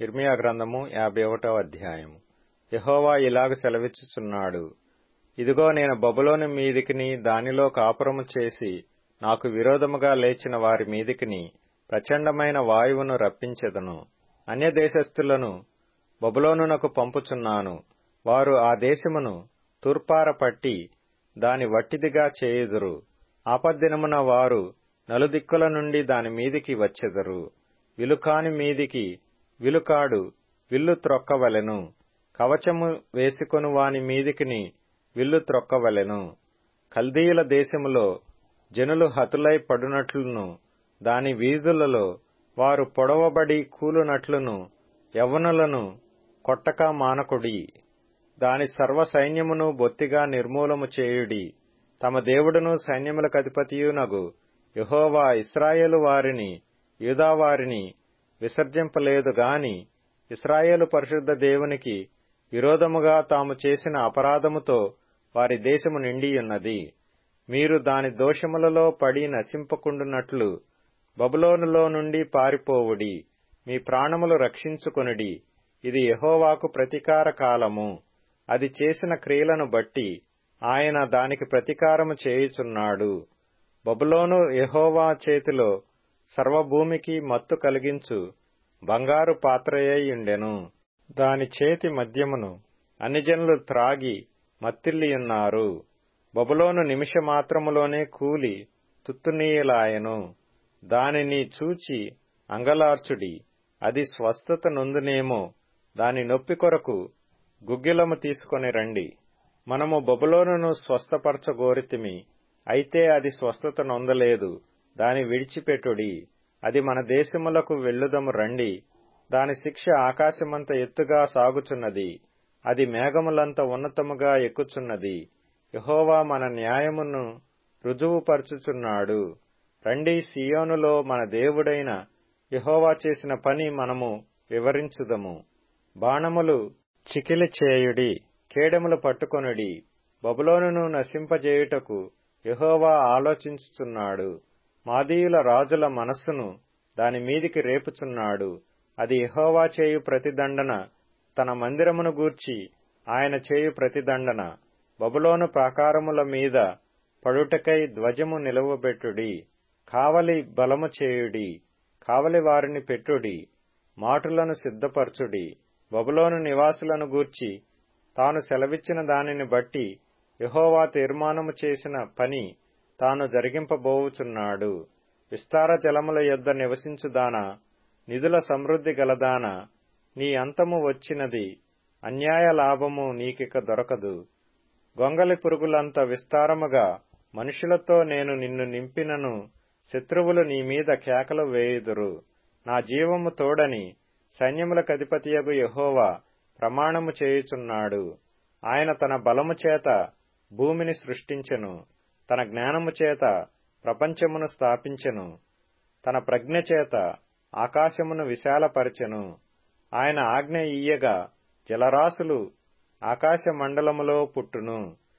ఇర్మియా గ్రంథము యాభై ఒకటవ అధ్యాయము యహోవా ఇలాగ సెలవిచ్చుచున్నాడు ఇదిగో నేను బబులోని మీదికిని దానిలో కాపురము చేసి నాకు విరోధముగా లేచిన వారి మీదికిని ప్రచండమైన వాయువును రప్పించెదను అన్య దేశస్థులను బబులోనునకు పంపుచున్నాను వారు ఆ దేశమును తూర్పార పట్టి దాని వట్టిదిగా చేయుదురు ఆపద్దినమున వారు నలుదిక్కుల నుండి దాని మీదికి వచ్చెదరు విలుకాని మీదికి విలుకాడు విల్లు త్రొక్కవలెను కవచము వేసుకొని వాని మీదికిని విల్లు త్రొక్కవలెను కల్దీయుల దేశములో జనులు హతులై పడునట్లును దాని వీధులలో వారు పొడవబడి కూలునట్లును యవ్వనులను కొట్టక మానకుడి దాని సర్వ సైన్యమును బొత్తిగా నిర్మూలము చేయుడి తమ దేవుడును సైన్యములకధిపతియునగు యహోవా ఇస్రాయేలు వారిని యూదావారిని విసర్జింపలేదు గాని ఇస్రాయేలు పరిశుద్ధ దేవునికి విరోధముగా తాము చేసిన అపరాధముతో వారి దేశము నిండియున్నది మీరు దాని దోషములలో పడి నశింపకుండునట్లు బబులోనులో నుండి పారిపోవుడి మీ ప్రాణములు రక్షించుకొనుడి ఇది యహోవాకు ప్రతీకార కాలము అది చేసిన క్రియలను బట్టి ఆయన దానికి ప్రతీకారము చేయుచున్నాడు బబులోను యహోవా చేతిలో సర్వభూమికి మత్తు కలిగించు బంగారు పాత్రయ్యుండెను దాని చేతి మద్యమును అన్నిజనులు త్రాగి మత్తిల్లియున్నారు బబులోను నిమిషమాత్రములోనే కూలి తుత్తునీయులాయను దానిని చూచి అంగలార్చుడి అది స్వస్థత నొందునేమో దాని నొప్పి కొరకు గుగ్గిలము తీసుకొని రండి మనము బబులోనును స్వస్థపరచగోరితిమి అయితే అది స్వస్థత నొందలేదు దాని విడిచిపెట్టుడి అది మన దేశములకు వెళ్ళుదము రండి దాని శిక్ష ఆకాశమంత ఎత్తుగా సాగుచున్నది అది మేఘములంత ఉన్నతముగా ఎక్కుచున్నది యహోవా మన న్యాయమును రుజువుపరచుచున్నాడు రండి సియోనులో మన దేవుడైన యహోవా చేసిన పని మనము వివరించుదము బాణములు చికిలి చేయుడి కేడములు పట్టుకొనుడి బబులోనును నశింపజేయుటకు యహోవా ఆలోచించుచున్నాడు మాదీయుల రాజుల మనస్సును దాని మీదికి రేపుచున్నాడు అది యహోవా చేయు ప్రతిదండన తన మందిరమును గూర్చి ఆయన చేయు ప్రతిదండన బబులోను ప్రాకారముల మీద పడుటకై ధ్వజము నిలువబెట్టుడి కావలి బలము చేయుడి కావలి వారిని పెట్టుడి మాటులను సిద్ధపరచుడి బబులోను నివాసులను గూర్చి తాను సెలవిచ్చిన దానిని బట్టి యహోవా తీర్మానము చేసిన పని తాను జరిగింపబోవుచున్నాడు విస్తార జలముల యొద్ద నివసించుదానా నిధుల సమృద్ధి గలదానా నీ అంతము వచ్చినది అన్యాయ లాభము నీకిక దొరకదు గొంగలి పురుగులంత విస్తారముగా మనుషులతో నేను నిన్ను నింపినను శత్రువులు నీ మీద కేకలు వేయుదురు నా జీవము తోడని సైన్యములకధిపతియగు యహోవా ప్రమాణము చేయుచున్నాడు ఆయన తన బలము చేత భూమిని సృష్టించెను తన జ్ఞానము చేత ప్రపంచమును స్థాపించెను తన ప్రజ్ఞ చేత ఆకాశమును విశాలపరచెను ఆయన ఆజ్ఞ ఇయ్యగా జలరాశులు ఆకాశ మండలములో పుట్టును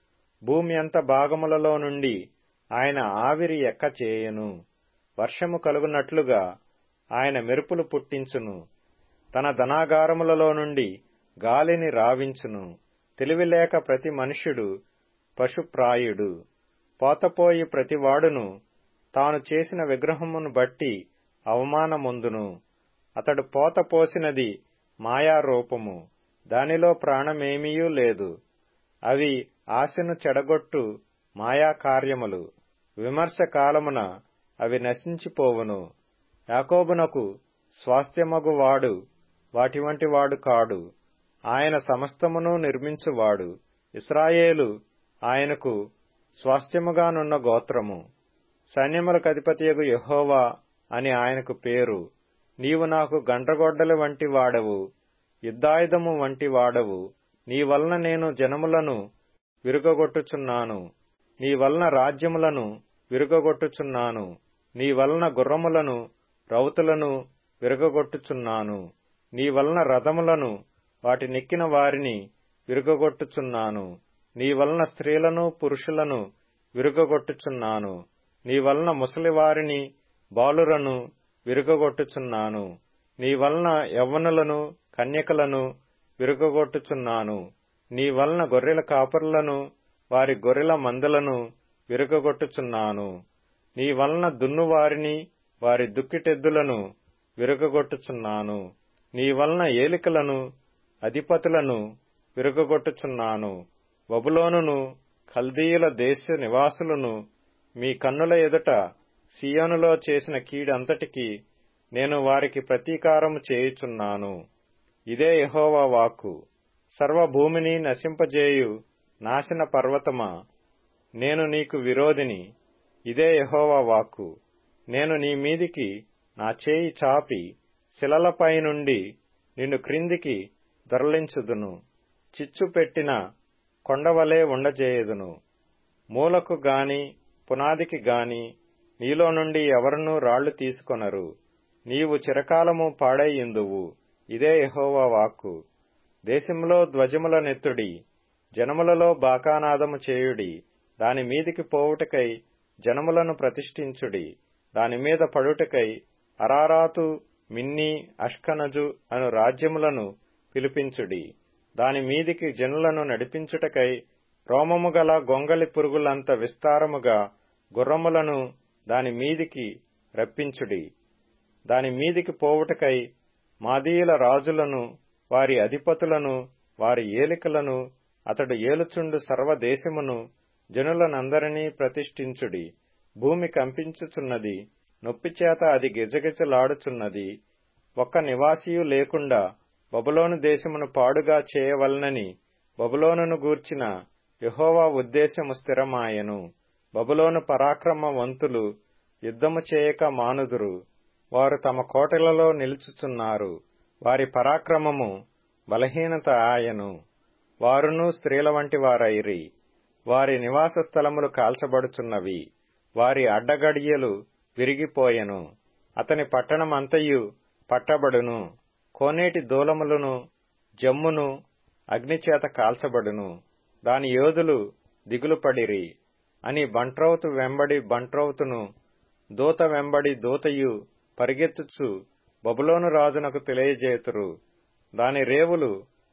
భూమి అంత భాగములలో నుండి ఆయన ఆవిరి ఎక్క చేయను వర్షము కలుగునట్లుగా ఆయన మెరుపులు పుట్టించును తన ధనాగారములలో నుండి గాలిని రావించును తెలివిలేక ప్రతి మనుష్యుడు పశుప్రాయుడు పోతపోయి ప్రతివాడును తాను చేసిన విగ్రహమును బట్టి అవమానముందును అతడు పోత పోసినది మాయారూపము దానిలో ప్రాణమేమీయూ లేదు అవి ఆశను చెడగొట్టు మాయాకార్యములు విమర్శ కాలమున అవి నశించిపోవును యాకోబునకు స్వాస్థ్యమగువాడు వాటి వంటి వాడు కాడు ఆయన సమస్తమును నిర్మించువాడు ఇస్రాయేలు ఆయనకు స్వాస్థ్యముగానున్న గోత్రము సైన్యములకధిపతియగు యహోవా అని ఆయనకు పేరు నీవు నాకు గండ్రగొడ్డలి వంటి వాడవు యుద్ధాయుధము వంటి వాడవు నీ వలన నేను జనములను విరుగగొట్టుచున్నాను నీ వలన రాజ్యములను విరుగగొట్టుచున్నాను నీ వలన గుర్రములను రౌతులను విరగగొట్టుచున్నాను నీ వలన రథములను వాటి నెక్కిన వారిని విరుగగొట్టుచున్నాను నీ వలన స్త్రీలను పురుషులను విరుగగొట్టుచున్నాను నీ వలన ముసలివారిని బాలురను విరుగగొట్టుచున్నాను నీ వలన యవ్వనులను కన్యకలను విరుగగొట్టుచున్నాను నీ వలన గొర్రెల కాపరులను వారి గొర్రెల మందలను విరుగగొట్టుచున్నాను నీ వలన దున్నువారిని వారి దుక్కిటెద్దులను విరుగగొట్టుచున్నాను నీ వలన ఏలికలను అధిపతులను విరుగగొట్టుచున్నాను బబులోనును కల్దీయుల దేశ నివాసులను మీ కన్నుల ఎదుట సియోనులో చేసిన కీడంతటికి నేను వారికి ప్రతీకారము చేయుచున్నాను ఇదే యహోవా వాక్కు సర్వభూమిని నశింపజేయు నాశన పర్వతమా నేను నీకు విరోధిని ఇదే యహోవా వాక్కు నేను నీ మీదికి నా చేయి చాపి శిలలపై నుండి నిన్ను క్రిందికి దొరలించుదును చిచ్చు పెట్టిన కొండవలే ఉండజేయుదును మూలకు గాని పునాదికి గాని నీలో నుండి ఎవరనూ రాళ్లు తీసుకొనరు నీవు చిరకాలము పాడైయుందువు ఇదే యహోవా వాక్కు దేశంలో ధ్వజముల నెత్తుడి జనములలో బాకానాదము చేయుడి దాని మీదికి పోవుటకై జనములను ప్రతిష్ఠించుడి దాని మీద పడుటకై అరారాతు మిన్ని అష్కనజు అను రాజ్యములను పిలిపించుడి దాని మీదికి జనులను నడిపించుటకై రోమము గల గొంగలి పురుగులంత విస్తారముగా గుర్రములను దాని మీదికి రప్పించుడి దాని మీదికి పోవుటకై మాదీయుల రాజులను వారి అధిపతులను వారి ఏలికలను అతడు ఏలుచుండు సర్వదేశమును జనులనందరినీ ప్రతిష్ఠించుడి భూమి కంపించుచున్నది నొప్పిచేత అది గిజగిజలాడుచున్నది ఒక్క నివాసియు లేకుండా బబులోను దేశమును పాడుగా చేయవలనని బబులోనును గూర్చిన యహోవా ఉద్దేశము స్థిరమాయెను బబులోను పరాక్రమవంతులు యుద్ధము చేయక మానుదురు వారు తమ కోటలలో నిలుచుచున్నారు వారి పరాక్రమము బలహీనత ఆయను వారును స్త్రీల వంటి వారైరి వారి నివాస స్థలములు కాల్చబడుచున్నవి వారి అడ్డగడియలు విరిగిపోయెను అతని పట్టణమంతయు పట్టబడును కోనేటి దూలములను జమ్మును అగ్నిచేత కాల్చబడును దాని యోధులు దిగులుపడిరి అని బంట్రౌతు వెంబడి బంట్రౌతును దూత వెంబడి దూతయు పరిగెత్తుచు బబులోను రాజునకు తెలియజేతురు దాని రేవులు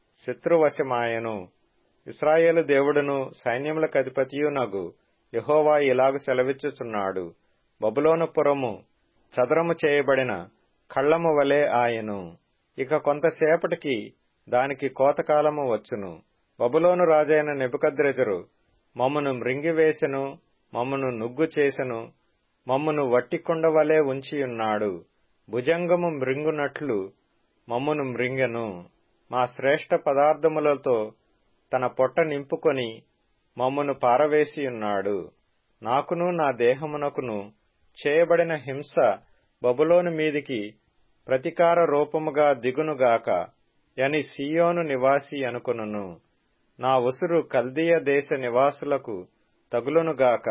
శత్రువశమాయను ఇస్రాయేలు దేవుడును సైన్యములకు అధిపతియునగు యహోవా ఇలాగు సెలవిచ్చుచున్నాడు బబులోను పురము చదరము చేయబడిన కళ్లము వలె ఆయను ఇక కొంతసేపటికి దానికి కోతకాలము వచ్చును బబులోను రాజైన నెబుకద్రెజరు మమ్మను మృంగివేసెను మమ్మను నుగ్గు చేసెను మమ్మను వట్టికుండ వలె ఉంచియున్నాడు భుజంగము మృంగునట్లు మమ్మను మృంగెను మా శ్రేష్ఠ పదార్థములతో తన పొట్ట నింపుకొని మమ్మను పారవేసియున్నాడు నాకును నా దేహమునకును చేయబడిన హింస బబులోను మీదికి ప్రతికార రూపముగా దిగునుగాక అని సియోను నివాసి అనుకొనును నా ఉసురు కల్దీయ దేశ నివాసులకు తగులునుగాక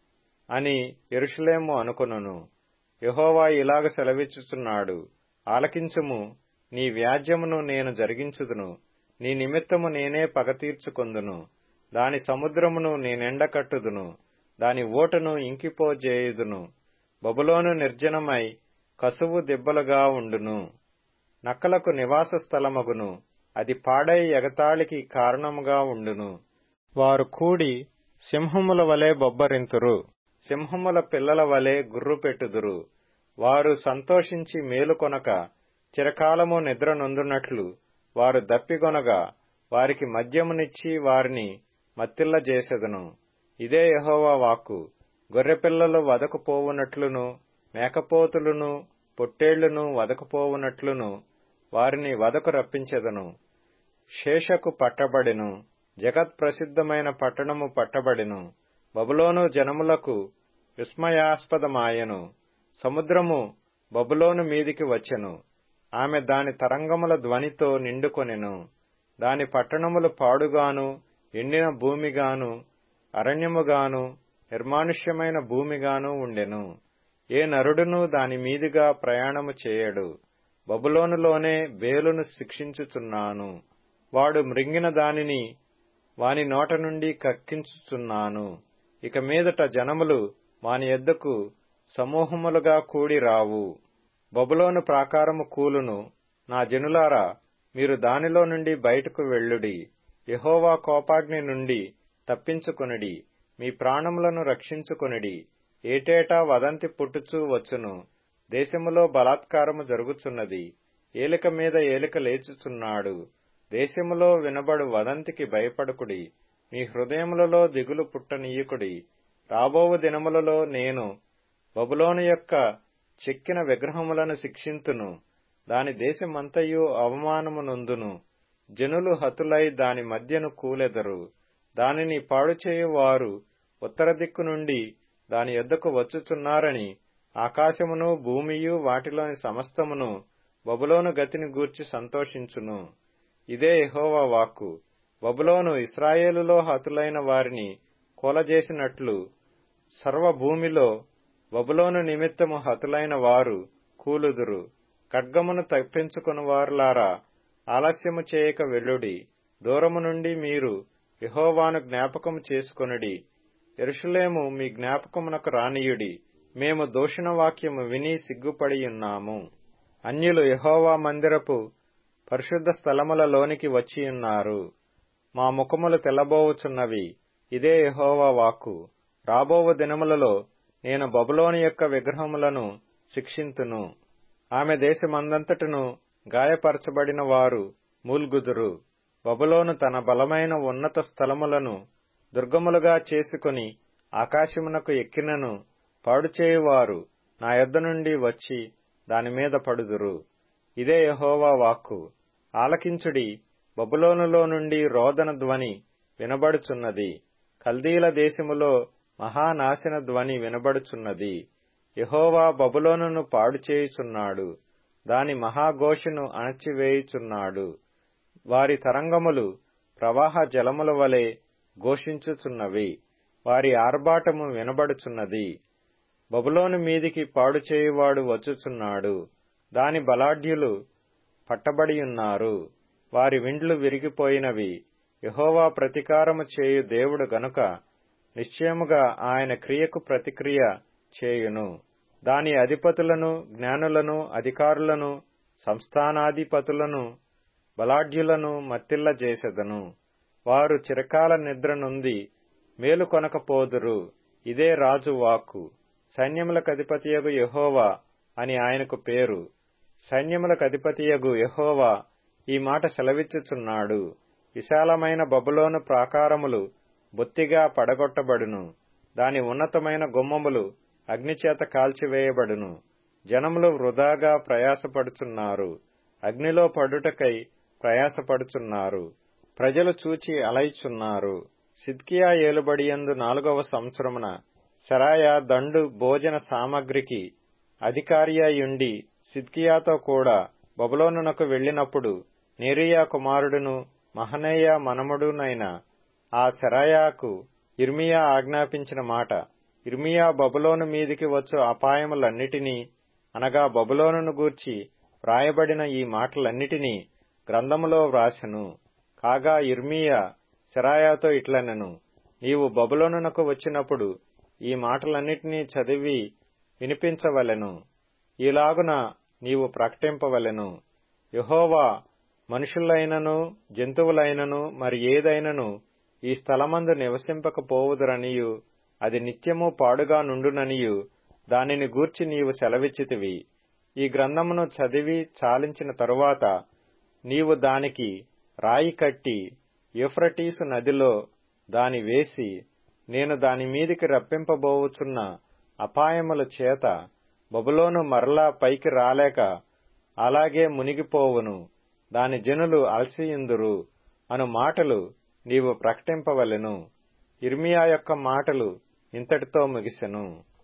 అని ఎరుషులేము అనుకొనును యహోవా ఇలాగ సెలవిచ్చుచున్నాడు ఆలకించుము నీ వ్యాజ్యమును నేను జరిగించుదును నీ నిమిత్తము నేనే పగ తీర్చుకొందును దాని సముద్రమును నేనెండకట్టుదును దాని ఓటను ఇంకిపోజేయుదును బబులోను నిర్జనమై కసువు దెబ్బలుగా ఉండును నక్కలకు నివాస స్థలమగును అది పాడై ఎగతాళికి కారణముగా ఉండును వారు కూడి సింహముల వలె బొబ్బరింతురు సింహముల పిల్లల వలె గుర్రు పెట్టుదురు వారు సంతోషించి మేలుకొనక చిరకాలము నిద్ర నొందునట్లు వారు దప్పిగొనగా వారికి మద్యమునిచ్చి వారిని మత్తిల్ల చేసెదను ఇదే యహోవా వాక్కు గొర్రెపిల్లలు వదకుపోవునట్లును మేకపోతులును పొట్టేళ్లును వదకుపోవునట్లును వారిని వదకు రప్పించెదను శేషకు పట్టబడెను జగత్ ప్రసిద్ధమైన పట్టణము పట్టబడెను బబులోను జనములకు విస్మయాస్పదమాయెను సముద్రము బబులోను మీదికి వచ్చెను ఆమె దాని తరంగముల ధ్వనితో నిండుకొనెను దాని పట్టణములు పాడుగాను ఎండిన భూమిగాను అరణ్యముగాను నిర్మానుష్యమైన భూమిగాను ఉండెను ఏ నరుడును దాని మీదుగా ప్రయాణము చేయడు బబులోనులోనే బేలును శిక్షించుచున్నాను వాడు మృంగిన దానిని వాని నోట నుండి కక్కించుచున్నాను ఇక మీదట జనములు వాని ఎద్దకు సమూహములుగా కూడి రావు బబులోను ప్రాకారము కూలును నా జనులారా మీరు దానిలో నుండి బయటకు వెళ్ళుడి యహోవా కోపాగ్ని నుండి తప్పించుకొనిడి మీ ప్రాణములను రక్షించుకొనిడి ఏటేటా వదంతి పుట్టుచూ వచ్చును దేశములో బలాత్కారము జరుగుచున్నది ఏలిక మీద ఏలిక లేచుచున్నాడు దేశములో వినబడు వదంతికి భయపడకుడి మీ హృదయములలో దిగులు పుట్టనీయకుడి రాబోవు దినములలో నేను బబులోను యొక్క చెక్కిన విగ్రహములను శిక్షింతును దాని దేశమంతయు అవమానము నొందును జనులు హతులై దాని మధ్యను కూలెదరు దానిని పాడుచేయువారు ఉత్తర దిక్కు నుండి దాని యొద్దకు వచ్చుచున్నారని ఆకాశమును భూమియు వాటిలోని సమస్తమును బబులోను గతిని గూర్చి సంతోషించును ఇదే యహోవా వాక్కు బబులోను ఇస్రాయేలులో హతులైన వారిని కూలజేసినట్లు సర్వభూమిలో బబులోను నిమిత్తము హతులైన వారు కూలుదురు ఖడ్గమును తప్పించుకుని వారులారా ఆలస్యము చేయక వెళ్ళుడి దూరము నుండి మీరు యహోవాను జ్ఞాపకము చేసుకొనుడి ఎరుషులేము మీ జ్ఞాపకమునకు రానియుడి మేము దూషణ వాక్యము విని సిగ్గుపడియున్నాము అన్యులు యహోవా మందిరపు పరిశుద్ధ స్థలములలోనికి వచ్చియున్నారు మా ముఖములు తెల్లబోవుచున్నవి ఇదే యహోవా వాక్కు రాబోవు దినములలో నేను బబులోని యొక్క విగ్రహములను శిక్షింతును ఆమె దేశమందంతటను గాయపరచబడిన వారు మూల్గుదురు బబులోను తన బలమైన ఉన్నత స్థలములను దుర్గములుగా చేసుకుని ఆకాశమునకు ఎక్కినను పాడుచేయువారు నా యొద్ద నుండి వచ్చి దానిమీద పడుదురు ఇదే యహోవా వాక్కు ఆలకించుడి బబులోనులో నుండి రోదన ధ్వని వినబడుచున్నది కల్దీల దేశములో మహానాశన ధ్వని వినబడుచున్నది యహోవా బబులోనును పాడు చేయుచున్నాడు దాని మహాఘోషను అణచివేయుచున్నాడు వారి తరంగములు ప్రవాహ జలముల వలె ఘోషించుచున్నవి వారి ఆర్భాటము వినబడుచున్నది బబులోను మీదికి పాడు చేయువాడు వచ్చుచున్నాడు దాని బలాఢ్యులు పట్టబడియున్నారు వారి విండ్లు విరిగిపోయినవి యహోవా ప్రతీకారము చేయు దేవుడు గనుక నిశ్చయముగా ఆయన క్రియకు ప్రతిక్రియ చేయును దాని అధిపతులను జ్ఞానులను అధికారులను సంస్థానాధిపతులను బలాఢ్యులను మత్తిల్ల చేసెదను వారు చిరకాల నిద్ర నుండి మేలు కొనకపోదురు ఇదే రాజు వాక్కు సైన్యములకు అధిపతియగు యహోవా అని ఆయనకు పేరు సైన్యములకు అధిపతియగు యహోవా ఈ మాట సెలవిచ్చుచున్నాడు విశాలమైన బబులోను ప్రాకారములు బొత్తిగా పడగొట్టబడును దాని ఉన్నతమైన గుమ్మములు అగ్నిచేత కాల్చివేయబడును జనములు వృధాగా ప్రయాసపడుచున్నారు అగ్నిలో పడుటకై ప్రయాసపడుచున్నారు ప్రజలు చూచి అలైచున్నారు సిద్కియా ఏలుబడియందు నాలుగవ సంవత్సరమున శరాయ దండు భోజన సామగ్రికి అధికారియుండి సిద్కియాతో కూడా బబులోనునకు వెళ్లినప్పుడు నేరియా కుమారుడును మహనయ్య మనముడునైన ఆ శరాయాకు ఇర్మియా ఆజ్ఞాపించిన మాట ఇర్మియా బబులోను మీదికి వచ్చు అపాయములన్నిటినీ అనగా బబులోనును గూర్చి వ్రాయబడిన ఈ మాటలన్నిటినీ గ్రంథములో వ్రాసెను కాగా ఇర్మియా శరాయాతో ఇట్లనెను నీవు బబులోనునకు వచ్చినప్పుడు ఈ మాటలన్నిటినీ చదివి వినిపించవలెను ఈలాగున నీవు ప్రకటింపవలెను యహోవా మనుషులైనను జంతువులైనను మరి ఏదైనను ఈ స్థలమందు నివసింపకపోవుదురనియు అది నిత్యము పాడుగా నుండుననియు దానిని గూర్చి నీవు సెలవిచ్చితివి ఈ గ్రంథమును చదివి చాలించిన తరువాత నీవు దానికి రాయి కట్టి యూఫ్రటీసు నదిలో దాని వేసి నేను దాని మీదికి రప్పింపబోవుచున్న అపాయముల చేత బబులోను మరలా పైకి రాలేక అలాగే మునిగిపోవును దాని జనులు అలసియుందురు అను మాటలు నీవు ప్రకటింపవలెను ఇర్మియా యొక్క మాటలు ఇంతటితో ముగిసెను